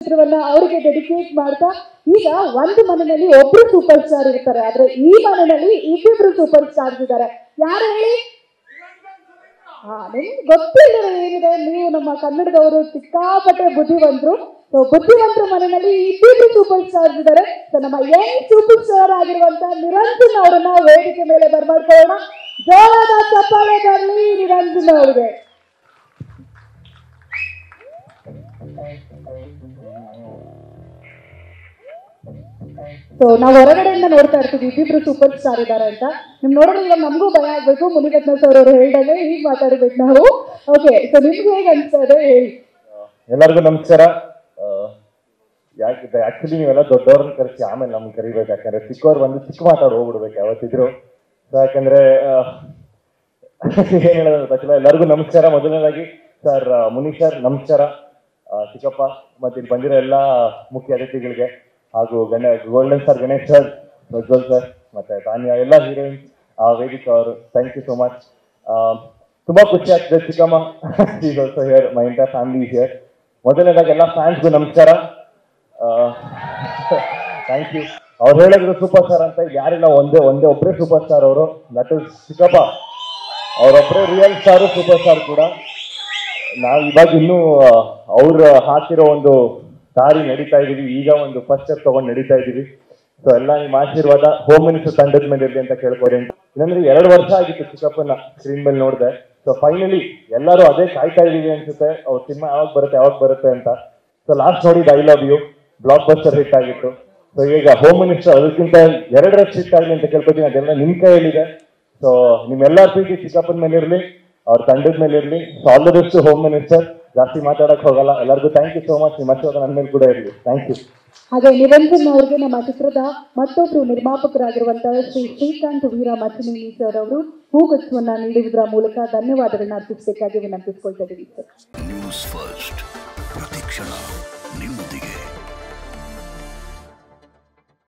ಚಿತ್ರವನ್ನ ಅವರಿಗೆ ಡೆಡಿಕೇಟ್ ಮಾಡ್ತಾ ಈಗ ಒಂದು ಮನೆಯಲ್ಲಿ ಒಬ್ರು ಸೂಪರ್ ಸ್ಟಾರ್ ಇರ್ತಾರೆ ಆದ್ರೆ ಈ ಮನೆಯಲ್ಲಿ ಇಬ್ಬಿಬ್ರು ಸೂಪರ್ ಸ್ಟಾರ್ಸ್ ಇದ್ದಾರೆ ಯಾರು ಹೇಳಿ ಹಾ ನಿಮ್ಗೆ ಗೊತ್ತಿಲ್ಲ ಏನಿದೆ ನೀವು ನಮ್ಮ ಕನ್ನಡದವರು ಸಿಕ್ಕಾಪಟ್ಟೆ ಬುದ್ಧಿವಂತರು ಸೊ ಬುದ್ಧಿವಂತರ ಮನೆಯಲ್ಲಿ ಇಬ್ಬಿಬ್ರು ಸೂಪರ್ ಸ್ಟಾರ್ಸ್ ಇದ್ದಾರೆ ಸೊ ನಮ್ಮ ಯಂಗ್ ಸೂಪರ್ ಸ್ಟಾರ್ ಆಗಿರುವಂತ ನಿರಂಜನ್ ಅವರನ್ನ ವೇದಿಕೆ ಮೇಲೆ ಬರ್ಮಾಡ್ಕೊಳ್ಳೋಣ ಜೋರಾದ ಚಪ್ಪಾಳೆ ಬರಲಿ ನಿರಂಜನ್ ಅವರಿಗೆ ಸೊ ನಾವು ಹೊರಗಡೆಯಿಂದ ನೋಡ್ತಾ ಇರ್ತೀವಿ ಇಬ್ಬಿಬ್ರು ಸೂಪರ್ ಸ್ಟಾರ್ ಇದ್ದಾರೆ ಅಂತ ನಿಮ್ ನೋಡಿದ್ರೆ ಇವಾಗ ನಮಗೂ ಭಯ ಆಗ್ಬೇಕು ಮುನಿರತ್ನ ಸರ್ ಅವರು ಹೇಳಿದಾಗ ಹೀಗೆ ಮಾತಾಡ್ಬೇಕು ನಾವು ಓಕೆ ಸೊ ನಿಮ್ಗೆ ಹೇಗೆ ಅನ್ಸ್ತಾ ಇದೆ ಹೇಳಿ ಎಲ್ಲರಿಗೂ ನಮಸ್ಕಾರ ಆ, ಯಾಕೆ ಆಕ್ಚುಲಿ ನೀವೆಲ್ಲ ದೊಡ್ಡವ್ರನ್ನ ಕರೆಸಿ ಆಮೇಲೆ ನಮ್ಗೆ ಕರಿಬೇಕು ಯಾಕಂದ್ರೆ ಚಿಕ್ಕವ್ರು ಬಂದು ಚಿಕ್ಕ ಮಾತಾಡಿ ಹೋಗ್ಬಿಡ್ಬೇಕು ಯಾವತ್ತಿದ್ರು ಸೊ ಯಾಕಂದ್ರೆ ಆ, ಏನ್ ಹೇಳೋದು ಗೊತ್ತಿಲ್ಲ ಎಲ್ಲರಿಗೂ ನಮಸ್ಕಾರ ಮೊದಲನೇದಾಗಿ ಸರ್ ಮುನೀಶ್ ಸರ್ ನಮಸ್ಕಾರ ಆ, ಚಿಕ್ಕಪ್ಪ ಮತ್ತೆ ಇಲ್ಲಿ ಬಂದಿರೋ ಎಲ್ಲ ಮುಖ್ಯ ಅತಿಥಿಗಳಿಗೆ ಹಾಗೂ ಗಣ golden sir Ganesh sir Prajwal sir ಮತ್ತೆ ತಾನ್ಯ ಎಲ್ಲ ಹೀರೋಯಿನ್ ವೇದಿಕ್ ಅವರು ಥ್ಯಾಂಕ್ ಯು ಸೋ ಮಚ್ ತುಂಬಾ ಖುಷಿ ಆಗ್ತದೆ ಚಿಕ್ಕಮ್ಮ is also here my entire family here ಮೊದಲನೇದಾಗಿ ಎಲ್ಲ ಫ್ಯಾನ್ಸ್ಗೂ ನಮಸ್ಕಾರ ಥ್ಯಾಂಕ್ ಯು ಅವ್ರು ಹೇಳಿದ್ರು ಸೂಪರ್ ಸ್ಟಾರ್ ಅಂತ ಇಲ್ಲಿ ಯಾರಿಲ್ಲ ಒಂದೇ ಒಂದೇ ಒಬ್ಬರೇ ಸೂಪರ್ ಸ್ಟಾರ್ ಅವರು ದಟ್ ಇಸ್ ಚಿಕ್ಕಪ್ಪ ಅವರೊಬ್ಬರೇ ರಿಯಲ್ ಸ್ಟಾರು ಸೂಪರ್ ಸ್ಟಾರ್ ಕೂಡ ನಾವು ಇವಾಗ ಇನ್ನೂ ಅವ್ರು ಹಾಕಿರೋ ಒಂದು ದಾರಿ ನಡೀತಾ ಇದೀವಿ ಈಗ ಒಂದು ಫಸ್ಟ್ ಸ್ಟೆಪ್ ತಗೊಂಡು ನಡೀತಾ ಇದೀವಿ ಸೊ ಎಲ್ಲ ನಿಮ್ಮ ಆಶೀರ್ವಾದ ಹೋಮ್ ಮಿನಿಸ್ಟರ್ ತಂಡದ ಮೇಲೆ ಇರಲಿ ಅಂತ ಕೇಳ್ಕೊಡಿ ಇನ್ನಂದ್ರೆ ಎರಡು ವರ್ಷ ಆಗಿತ್ತು ಚಿಕ್ಕಪ್ಪನ ಸ್ಕ್ರೀನ್ ಮೇಲೆ ನೋಡಿದೆ ಸೊ ಫೈನಲಿ ಎಲ್ಲರೂ ಅದೇ ಕಾಯ್ತಾ ಇದೀವಿ ಅನ್ಸುತ್ತೆ ಅವ್ರ ಸಿನಿಮಾ ಯಾವಾಗ ಬರುತ್ತೆ ಯಾವಾಗ ಬರುತ್ತೆ ಅಂತ ಸೊ ಲಾಸ್ಟ್ ನೋಡಿದ I love you blockbuster hit ಆಗಿತ್ತು ಸೊ ಈಗ ಹೋಮ್ ಮಿನಿಸ್ಟರ್ ಅದಕ್ಕಿಂತ ಎರಡರಷ್ಟು ಹಿಟ್ ಆಗಲಿ ಅಂತ ಕೇಳ್ಕೊತೀನಿ ಅದೆಲ್ಲ ನಿಮ್ ಕೈಯಲ್ಲಿದೆ ಸೊ ನಿಮ್ಮೆಲ್ಲರ ಪ್ರೀತಿ ಚಿಕ್ಕಪ್ಪನ ಮೇಲೆ ಇರಲಿ ಅವ್ರ ತಂಡದ ಮೇಲೆ ಇರಲಿ so all the best home minister ಜಾಸ್ತಿ ಮಾತಾಡಕ್ ಹೋಗಲ್ಲ ಎಲ್ಲರಿಗೂ ಥ್ಯಾಂಕ್ ಯು ಸೋ ಮಚ್ ನಿಮ್ಮ ಆಶೀರ್ವಾದ ನನ್ನ ಮೇಲೆ ಕೂಡ ಇರಲಿ ಥ್ಯಾಂಕ್ ಯು ಹಾಗೆ ನಿರಂಜನ್ ಅವರಿಗೆ ನಮ್ಮ ಚಿತ್ರದ ಮತ್ತೊಬ್ರು ನಿರ್ಮಾಪಕರಾಗಿರುವಂತಹ ಶ್ರೀ ಶ್ರೀಕಾಂತ್ ವೀರ ಮಚಿನೇನಿ ಸರ್ ಅವರು ಹೂಗುಚ್ಛವನ್ನ ನೀಡುವುದರ ಮೂಲಕ ಧನ್ಯವಾದಗಳನ್ನ ಅರ್ಪಿಸಬೇಕಾಗಿ ವಿನಂತಿಸಿಕೊಳ್ತಾ ಇದ್ದೀವಿ ಸರ್ ನ್ಯೂಸ್ ಫಸ್ಟ್ ಪ್ರತಿಕ್ಷಣ